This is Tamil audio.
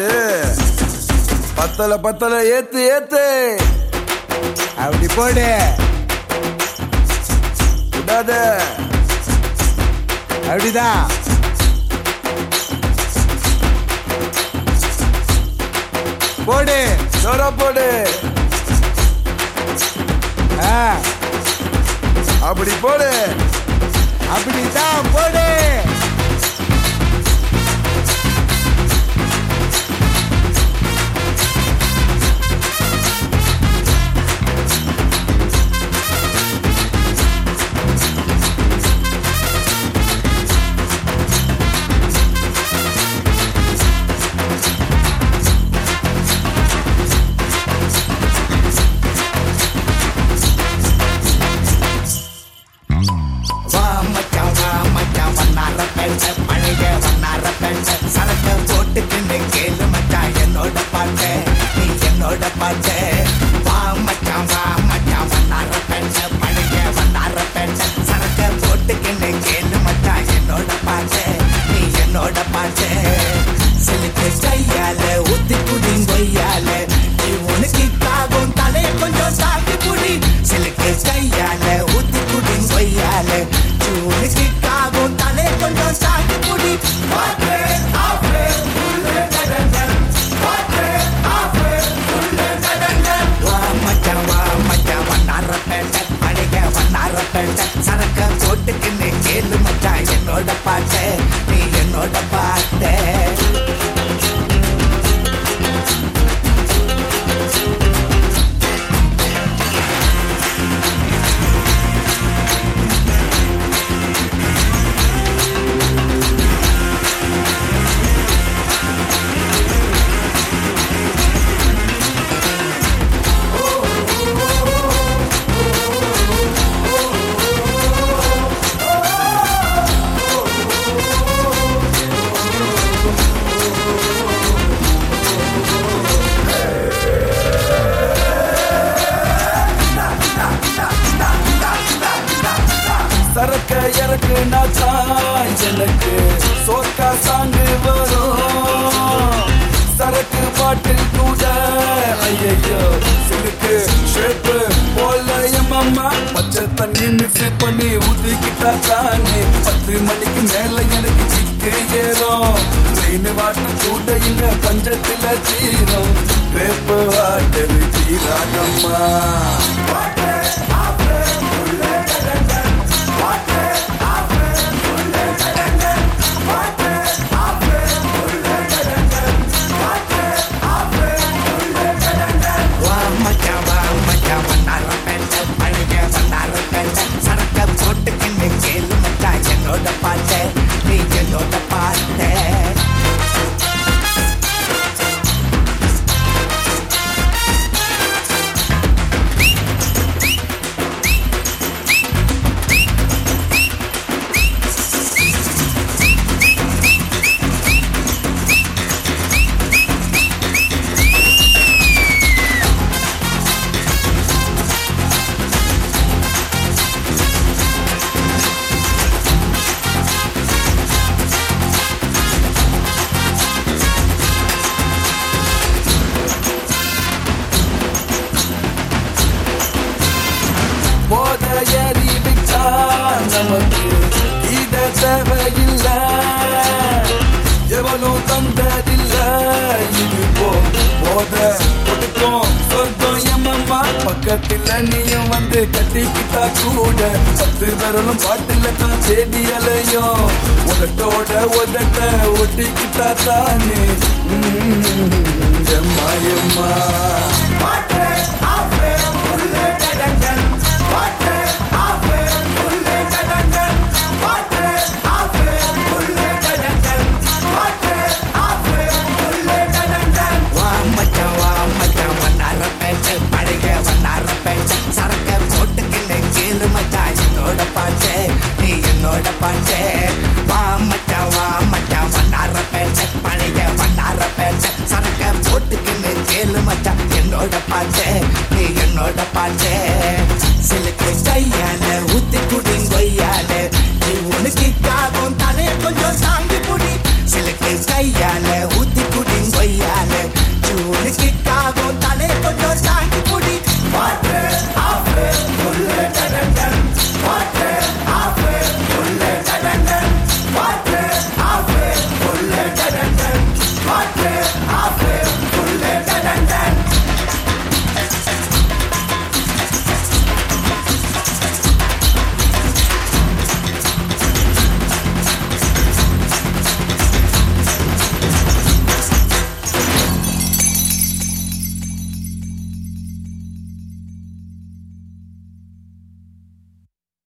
பத்தல பத்தல ஏத்து ஏத்து அப்படி போடு விடாத அப்படிதான் போடு ஜோரா போடு ஆ, அப்படி போடு அப்படிதான் போடு வா மச்சான் வா மச்சான் வண்ணார பெண்ண பழைய வண்ணார பெண்ண சரக்க போட்டுக்கின்னு கேளு மச்சான் என்னோட பாட்டு நீ என்னோட பாட்டு வா மச்சான் வா மச்சான் வண்ணார பெண்ண பழைய வண்ணார பெண்ண சரக்க போட்டுக்கின்னு கேளு மச்சான் என்னோட பாட்டு நீ என்னோட பாட்டு சிலுக்கு கையால ஊத்தி குடி கொய்யால நீ உனக்கு காகும் தலை கொஞ்சம் தாக்கி குடி சிலுக்கு கையால ஊத்தி குடி கொய்யால நீ உனக்கு காகும் தலை கொஞ்சம் தாக்கி குடி பாட்டு ஆஃபே உள்ள நடந்தன் பாட்டு ஆஃபே உள்ள நடந்தன் வா மச்சான் வா மச்சான் வண்ணார பேட்டை பழைய வண்ணார பேட்டை சரக்க போட்டுக்கின்னு கேளு மச்சான் என்னோட பாட்டு நீ என்னோட பாட்டு சரக்க இறக்கு நாச்சான் எனக்கு சோக்கா சாங்கு வரும் சரக்கு பாட்டில் கூட ஐயோ சிலுக்கு ஷேப்பு போல என் அம்மா பச்சை தண்ணி மிக்ஸ் பண்ணி ஊத்திக்கிட்டா தானே பத்து மணிக்கு மேல எனக்கு சிக்கு ஏறும் ட்ரெயின் வாட்டம் கூட இங்க பஞ்சத்துல தீரும் வேப்பு வாட்டல் தீராகம்மா வா மச்சான் வா மச்சான் வண்ணார பேட்டை பழைய வண்ணார பேட்டை சரக்க போட்டுக்கின்னு கேளு மச்சான் என்னோட பாட்டு நீ என்னோட பாட்டு போத ஏறி விட்டா நமக்கு இத தேவையில்லை எவனும் தந்ததில்ல இது போ போத கொடுக்கும் சொர்க்கம் எம்மம்மா பக்கத்துல நீயும் வந்து கட்டிக்கிட்டா கூட பத்து விரலும் பாட்டுல தான் தேடி அலையும் உதட்டோட உதட்ட ஒட்டிக்கிட்டா தானே உம், எம்மா எம்மா வா மச்சான் வா மச்சான் வண்ணார பேட்டை பழைய வண்ணார பேட்டை சரக்க போட்டுக்கின்னு கேளு மச்சான் என்னோட பாட்டு நீ என்னோட பாட்டு வா மச்சான் வா மச்சான் வண்ணார பேட்டை பழைய வண்ணார பேட்டை சரக்க போட்டுக்கின்னு கேளு மச்சான் என்னோட பாட்டு நீ என்னோட பாட்டு சிலுக்கு கையால ஊத்தி குடி கொய்யால நீ உனக்கு காகும் தலை கொஞ்சம் தாங்கி குடி சிலுக்கு கையால ஊத்தி